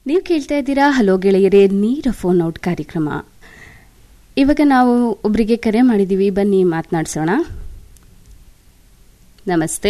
ನೀವು ಕೇಳ್ತಾ ಇದ್ದೀರಾ ಹಲೋ ಗೆಳೆಯರೇ ನೀರ ಫೋನ್ ಔಟ್ ಕಾರ್ಯಕ್ರಮ ಇವಾಗ ನಾವು ಒಬ್ಬರಿಗೆ ಕರೆ ಮಾಡಿದ್ದೀವಿ ಬನ್ನಿ ಮಾತನಾಡ್ಸೋಣ ನಮಸ್ತೆ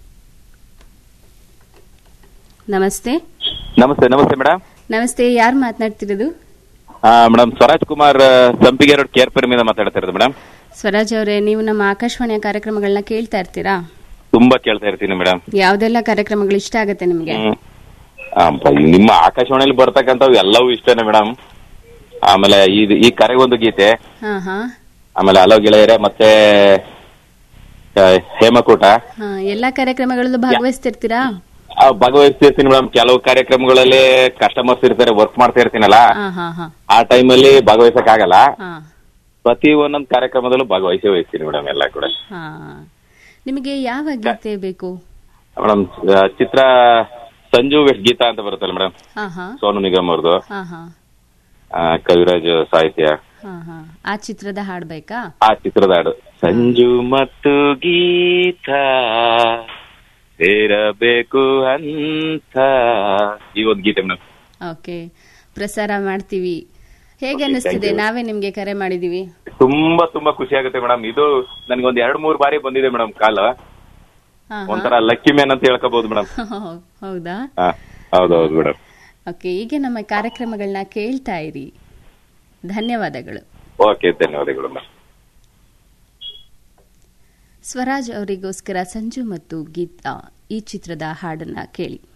ನಮಸ್ತೆ ನಮಸ್ತೆ ನಮಸ್ತೆ ಮೇಡಮ್ ನಮಸ್ತೆ ಯಾರು ಮಾತನಾಡ್ತಿರೋದು ಮೇಡಮ್ ಸ್ವರಾಜ್ ಕುಮಾರ್ ಸಂಪಿಗೆ ರೋಡ್ ಕೇರ್ ಇಂದ ಮಾತಾಡ್ತಾ ಇರೋದು ಮೇಡಮ್ ಸ್ವರಾಜ್ ಅವರೇ ನೀವು ನಮ್ಮ ಆಕಾಶವಾಣಿಯ ಕಾರ್ಯಕ್ರಮಗಳನ್ನ ಕೇಳ್ತಾ ಇರ್ತೀರಾ ತುಂಬಾ ಕೇಳ್ತಾ ಇರ್ತೀನಿ ಮೇಡಮ್ ಯಾವ್ದೆಲ್ಲ ಕಾರ್ಯಕ್ರಮಗಳು ಇಷ್ಟ ಆಗುತ್ತೆ ನಿಮಗೆ ನಿಮ್ಮ ಆಕಾಶವಾಣಿಯಲ್ಲಿ ಬರ್ತಕ್ಕಂಥವು ಎಲ್ಲವೂ ಇಷ್ಟನೇ ಮೇಡಮ್ ಆಮೇಲೆ ಇದು ಈ ಕರೆ ಒಂದು ಗೀತೆ ಹಾ ಹಾ ಆಮೇಲೆ ಹಲೋ ಗೆಳೆಯರೆ ಮತ್ತೆ ಆ, ಹೇಮಕೂಟ ಹಾ ಎಲ್ಲಾ ಕಾರ್ಯಕ್ರಮಗಳಲ್ಲೂ ಭಾಗವಹಿಸ್ತಿರ್ತೀರಾ ಆ, ಭಾಗವಹಿಸ್ತಿರ್ತೀನಿ ಮೇಡಮ್ ಕೆಲವು ಕಾರ್ಯಕ್ರಮಗಳಲ್ಲಿ ಕಸ್ಟಮರ್ಸ್ ಇರ್ತಾರೆ ವರ್ಕ್ ಮಾಡ್ತಾ ಇರ್ತೀನಲ್ಲ ಹಾ ಹಾ ಹಾ ಆ ಟೈಮಲ್ಲಿ ಭಾಗವಹಿಸಕ್ ಆಗಲ್ಲ ಹಾ ಪ್ರತಿ ಒಂದೊಂದು ಕಾರ್ಯಕ್ರಮದಲ್ಲೂ ಭಾಗವಹಿಸಿ ವಹಿಸ್ತೀನಿ ಮೇಡಮ್ ಎಲ್ಲ ಕೂಡ ಹಾ ನಿಮಗೆ ಯಾವ ಗೀತೆ ಬೇಕು ಮೇಡಮ್ ಚಿತ್ರ ಸಂಜು ವೆಸ್ಟ್ ಗೀತಾ ಅಂತ ಬರುತ್ತಲ್ಲ ಮೇಡಮ್ ಹಾ ಹಾ ಸೋನು ನಿಗಮ್ ಅವ್ರದ್ದು ಹಾ ಹಾ ಕವಿರಾಜ್ ಸಾಹಿತ್ಯ ಹಾ ಹಾ ಆ ಚಿತ್ರದ ಹಾಡ್ಬೇಕಾ ಆ ಚಿತ್ರದ ಹಾಡು ಸಂಜು ಮತ್ತು ಗೀತಾ ಸೇರಬೇಕು ಅಂತ ಈ ಒಂದು ಗೀತೆ ಮೇಡಮ್ ಓಕೆ ಪ್ರಸಾರ ಮಾಡ್ತೀವಿ ಹೇಗೆ Okay, ಅನ್ನಿಸ್ತಿದೆ thank you. ನಾವೇ ನಿಮ್ಗೆ ಕರೆ ಮಾಡಿದೀವಿ ತುಂಬಾ ತುಂಬಾ ಖುಷಿ ಆಗುತ್ತೆ ಮೇಡಮ್ ಇದು ನನ್ಗೊಂದ್ ಎರಡ್ ಮೂರ್ ಬಾರಿ ಬಂದಿದೆ ಮೇಡಮ್ ಕಾಲ್ ಹಾ ಹಾ ಒಂಥರ ಲಕ್ಕಿ ಮ್ಯಾನ್ ಅಂತ ಹೇಳ್ಕೋಬಹುದು ಮೇಡಮ್ ಹೌದಾ ಹೌದೌದು ಮೇಡಮ್ ಓಕೆ ಹೀಗೆ ನಮ್ಮ ಕಾರ್ಯಕ್ರಮಗಳನ್ನ ಕೇಳ್ತಾ ಇರಿ ಧನ್ಯವಾದಗಳು ಓಕೆ ಧನ್ಯವಾದಗಳು ಮೇಡಮ್ ಸ್ವರಾಜ್ ಅವರಿಗೋಸ್ಕರ ಸಂಜು ಮತ್ತು ಗೀತಾ ಈ ಚಿತ್ರದ ಹಾಡನ್ನ ಕೇಳಿ